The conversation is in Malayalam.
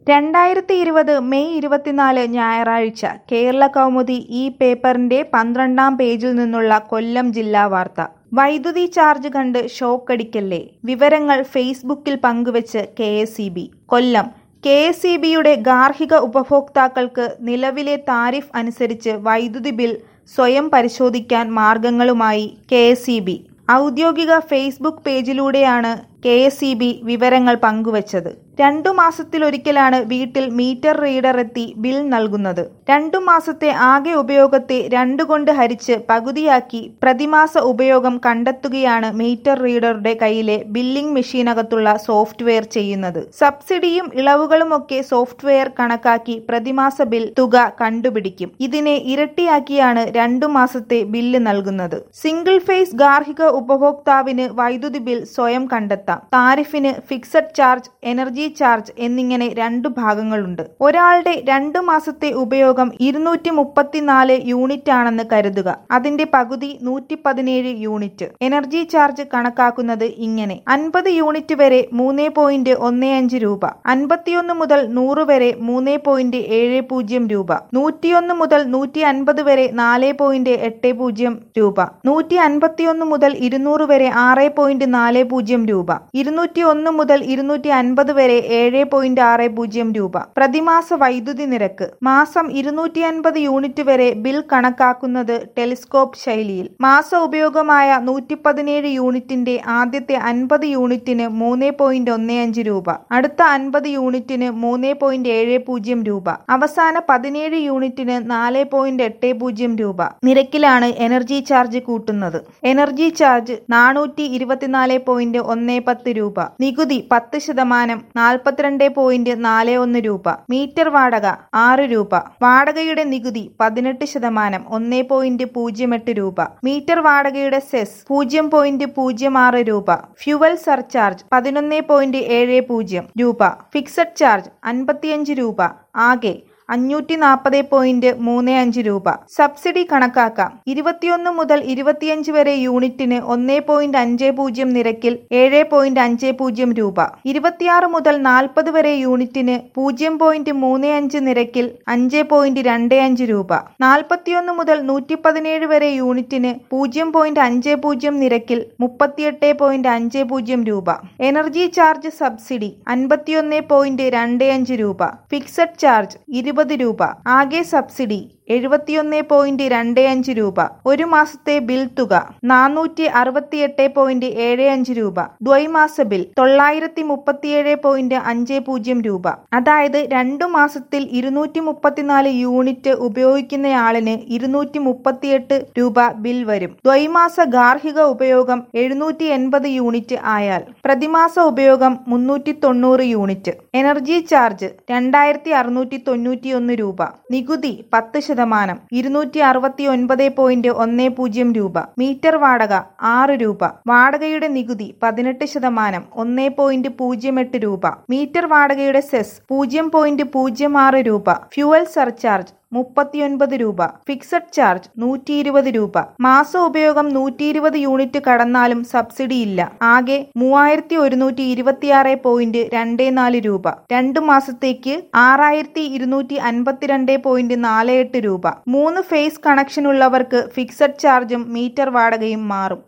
രണ്ടായിരത്തി ഇരുപത് മെയ് ഇരുപത്തിനാല് ഞായറാഴ്ച കേരള കൗമുദി ഈ പേപ്പറിന്റെ പന്ത്രണ്ടാം പേജിൽ നിന്നുള്ള കൊല്ലം ജില്ലാ വാർത്ത വൈദ്യുതി ചാർജ് കണ്ട് ഷോക്കടിക്കല്ലേ വിവരങ്ങൾ ഫേസ്ബുക്കിൽ പങ്കുവച്ച് K S Kollam K S ഗാർഹിക ഉപഭോക്താക്കൾക്ക് നിലവിലെ താരിഫ് അനുസരിച്ച് വൈദ്യുതി ബിൽ സ്വയം പരിശോധിക്കാൻ മാർഗങ്ങളുമായി കെ എസ് ഔദ്യോഗിക ഫേസ്ബുക്ക് പേജിലൂടെയാണ് കെ എസ് വിവരങ്ങൾ പങ്കുവച്ചത് രണ്ടു മാസത്തിലൊരിക്കലാണ് വീട്ടിൽ മീറ്റർ റീഡർ എത്തി ബിൽ നൽകുന്നത് രണ്ടു മാസത്തെ ആകെ ഉപയോഗത്തെ രണ്ടു കൊണ്ട് ഹരിച്ച് പകുതിയാക്കി പ്രതിമാസ ഉപയോഗം കണ്ടെത്തുകയാണ് മീറ്റർ റീഡറുടെ കയ്യിലെ ബില്ലിംഗ് മെഷീനകത്തുള്ള സോഫ്റ്റ്വെയർ ചെയ്യുന്നത് സബ്സിഡിയും ഇളവുകളുമൊക്കെ സോഫ്റ്റ്വെയർ കണക്കാക്കി പ്രതിമാസ ബിൽ തുക കണ്ടുപിടിക്കും ഇതിനെ ഇരട്ടിയാക്കിയാണ് രണ്ടു മാസത്തെ ബില്ല് നൽകുന്നത് സിംഗിൾ ഫേസ് ഗാർഹിക ഉപഭോക്താവിന് വൈദ്യുതി ബിൽ സ്വയം കണ്ടെത്താം താരിഫിന് ഫിക്സഡ് ചാർജ് എനർജി ചാർജ് എന്നിങ്ങനെ രണ്ടു ഭാഗങ്ങളുണ്ട് ഒരാളുടെ രണ്ടു മാസത്തെ ഉപയോഗം ഇരുന്നൂറ്റി മുപ്പത്തിനാല് യൂണിറ്റ് ആണെന്ന് കരുതുക അതിന്റെ പകുതി നൂറ്റി പതിനേഴ് യൂണിറ്റ് എനർജി ചാർജ് കണക്കാക്കുന്നത് ഇങ്ങനെ അൻപത് യൂണിറ്റ് വരെ മൂന്ന് പോയിന്റ് ഒന്ന് അഞ്ച് രൂപ അൻപത്തിയൊന്ന് മുതൽ നൂറ് വരെ മൂന്ന് പോയിന്റ് ഏഴ് പൂജ്യം രൂപ നൂറ്റിയൊന്ന് മുതൽ നൂറ്റി അൻപത് വരെ നാല് പോയിന്റ് എട്ട് പൂജ്യം രൂപ നൂറ്റി അൻപത്തിയൊന്ന് മുതൽ ഇരുന്നൂറ് വരെ ആറ് പോയിന്റ് നാല് പൂജ്യം രൂപ ഇരുന്നൂറ്റി ഒന്ന് മുതൽ ഇരുന്നൂറ്റി അൻപത് വരെ ഏഴ് പോയിന്റ് ആറ് പൂജ്യം രൂപ പ്രതിമാസ വൈദ്യുതി നിരക്ക് മാസം ഇരുന്നൂറ്റി അൻപത് യൂണിറ്റ് വരെ ബിൽ കണക്കാക്കുന്നത് ടെലിസ്കോപ്പ് ശൈലിയിൽ മാസ ഉപയോഗമായ നൂറ്റി പതിനേഴ് യൂണിറ്റിന്റെ ആദ്യത്തെ അൻപത് യൂണിറ്റിന് മൂന്ന് പോയിന്റ് ഒന്ന് അഞ്ച് രൂപ അടുത്ത അൻപത് യൂണിറ്റിന് മൂന്ന് പോയിന്റ് ഏഴ് പൂജ്യം രൂപ അവസാന പതിനേഴ് യൂണിറ്റിന് നാല് പോയിന്റ് എട്ട് പൂജ്യം രൂപ നിരക്കിലാണ് എനർജി ചാർജ് കൂട്ടുന്നത് എനർജി ചാർജ് നാനൂറ്റി ഇരുപത്തിനാല് പോയിന്റ് ഒന്ന് പത്ത് രൂപ നികുതി പത്ത് ശതമാനം നാൽപ്പത്തിരണ്ട് പോയിന്റ് നാല് ഒന്ന് രൂപ മീറ്റർ വാടക ആറ് രൂപ വാടകയുടെ നികുതി പതിനെട്ട് ശതമാനം ഒന്ന് പോയിന്റ് പൂജ്യം എട്ട് രൂപ മീറ്റർ വാടകയുടെ സെസ് പൂജ്യം പോയിന്റ് പൂജ്യം ആറ് രൂപ ഫ്യുവൽ സർചാർജ് പതിനൊന്ന് പോയിന്റ് ഏഴ് പൂജ്യം രൂപ ഫിക്സഡ് ചാർജ് അൻപത്തിയഞ്ച് രൂപ ആകെ അഞ്ഞൂറ്റി നാൽപ്പത് പോയിന്റ് മൂന്ന് അഞ്ച് രൂപ സബ്സിഡി കണക്കാക്കാം ഇരുപത്തിയൊന്ന് മുതൽ ഇരുപത്തിയഞ്ച് വരെ യൂണിറ്റിന് ഒന്ന് പോയിന്റ് അഞ്ച് പൂജ്യം നിരക്കിൽ ഏഴ് പോയിന്റ് അഞ്ച് പൂജ്യം രൂപ ഇരുപത്തിയാറ് മുതൽ നാൽപ്പത് വരെ യൂണിറ്റിന് പൂജ്യം പോയിന്റ് മൂന്ന് അഞ്ച് നിരക്കിൽ അഞ്ച് പോയിന്റ് രണ്ട് അഞ്ച് രൂപ നാൽപ്പത്തിയൊന്ന് മുതൽ നൂറ്റി പതിനേഴ് വരെ യൂണിറ്റിന് പൂജ്യം പോയിന്റ് അഞ്ച് പൂജ്യം നിരക്കിൽ മുപ്പത്തിയെട്ട് പോയിന്റ് അഞ്ച് പൂജ്യം രൂപ എനർജി ചാർജ് സബ്സിഡി അൻപത്തിയൊന്ന് പോയിന്റ് രണ്ട് അഞ്ച് രൂപ ഫിക്സഡ് ചാർജ് ഇരുപത് രൂപ ആകെ സബ്സിഡി എഴുപത്തിയൊന്ന് പോയിന്റ് രണ്ട് അഞ്ച് രൂപ ഒരു മാസത്തെ ബിൽ തുക നാനൂറ്റി അറുപത്തിയെട്ട് പോയിന്റ് ഏഴ് അഞ്ച് രൂപ ദ്വൈമാസ ബിൽ തൊള്ളായിരത്തി മുപ്പത്തിയേഴ് പോയിന്റ് അഞ്ച് പൂജ്യം രൂപ അതായത് രണ്ടു മാസത്തിൽ ഇരുന്നൂറ്റി മുപ്പത്തിനാല് യൂണിറ്റ് ഉപയോഗിക്കുന്നയാളിന് ഇരുന്നൂറ്റി മുപ്പത്തിയെട്ട് രൂപ ബിൽ വരും ദ്വൈമാസ ഗാർഹിക ഉപയോഗം എഴുന്നൂറ്റി എൺപത് യൂണിറ്റ് ആയാൽ പ്രതിമാസ ഉപയോഗം മുന്നൂറ്റി തൊണ്ണൂറ് യൂണിറ്റ് എനർജി ചാർജ് രണ്ടായിരത്തി അറുന്നൂറ്റി തൊണ്ണൂറ്റിയൊന്ന് രൂപ നികുതി പത്ത് ശതമാനം ഇരുന്നൂറ്റി അറുപത്തി ഒൻപത് പോയിന്റ് ഒന്ന് പൂജ്യം രൂപ മീറ്റർ വാടക ആറ് രൂപ വാടകയുടെ നികുതി പതിനെട്ട് ശതമാനം ഒന്ന് പോയിന്റ് പൂജ്യം എട്ട് രൂപ മീറ്റർ വാടകയുടെ സെസ് പൂജ്യം പോയിന്റ് പൂജ്യം ആറ് രൂപ ഫ്യുവൽ സർചാർജ് മുപ്പത്തിയൊൻപത് രൂപ ഫിക്സഡ് ചാർജ് നൂറ്റി ഇരുപത് രൂപ മാസ ഉപയോഗം നൂറ്റി ഇരുപത് യൂണിറ്റ് കടന്നാലും സബ്സിഡി ഇല്ല ആകെ മൂവായിരത്തി ഒരുന്നൂറ്റി ഇരുപത്തിയാറ് പോയിന്റ് രണ്ട് നാല് രൂപ രണ്ടു മാസത്തേക്ക് ആറായിരത്തി ഇരുന്നൂറ്റി അൻപത്തിരണ്ട് പോയിന്റ് നാല് എട്ട് രൂപ മൂന്ന് ഫേസ് കണക്ഷൻ ഉള്ളവർക്ക് ഫിക്സഡ് ചാർജും മീറ്റർ വാടകയും മാറും